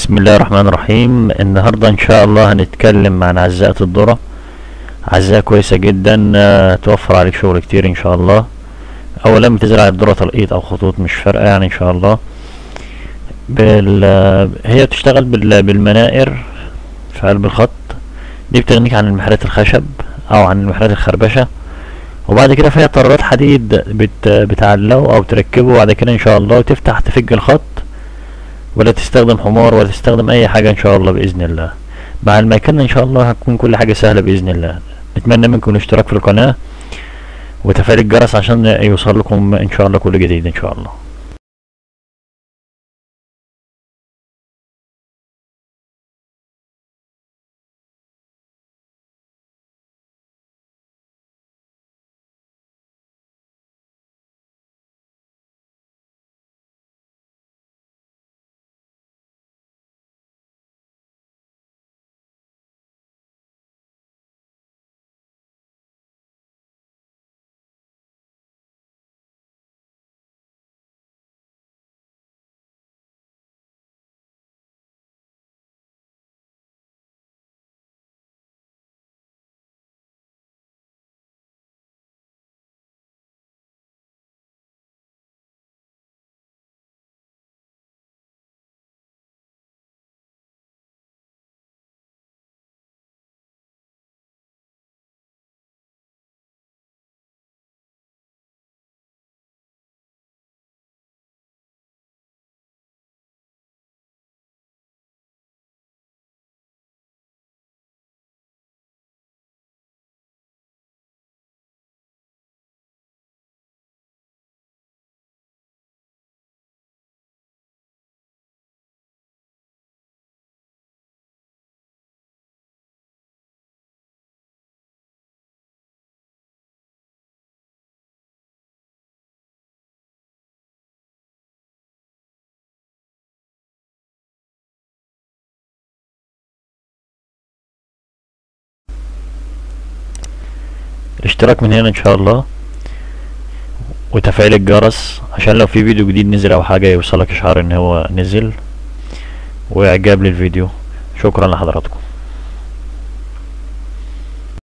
بسم الله الرحمن الرحيم النهاردة ان شاء الله هنتكلم عن عزاءة الذرة عزاء كويسة جدا آه، توفر عليك شغل كتير ان شاء الله اولا بتزرع الذرة تلقيط او خطوط مش فارقة يعني ان شاء الله بال... آه، هي بتشتغل بال... بالمنائر في قلب الخط دي بتغنيك عن المحرات الخشب او عن المحرات الخربشة وبعد كده فيها طرات حديد بت... بتعلقه او تركبه وبعد كده ان شاء الله وتفتح تفك الخط ولا تستخدم حمار ولا تستخدم اي حاجة ان شاء الله باذن الله مع المكان ان شاء الله هتكون كل حاجة سهلة باذن الله نتمنى منكم الاشتراك في القناة وتفعيل الجرس عشان يوصل لكم ان شاء الله كل جديد ان شاء الله الاشتراك من هنا ان شاء الله وتفعيل الجرس عشان لو في فيديو جديد نزل او حاجة يوصلك اشعار ان هو نزل واعجاب للفيديو شكرا لحضراتكم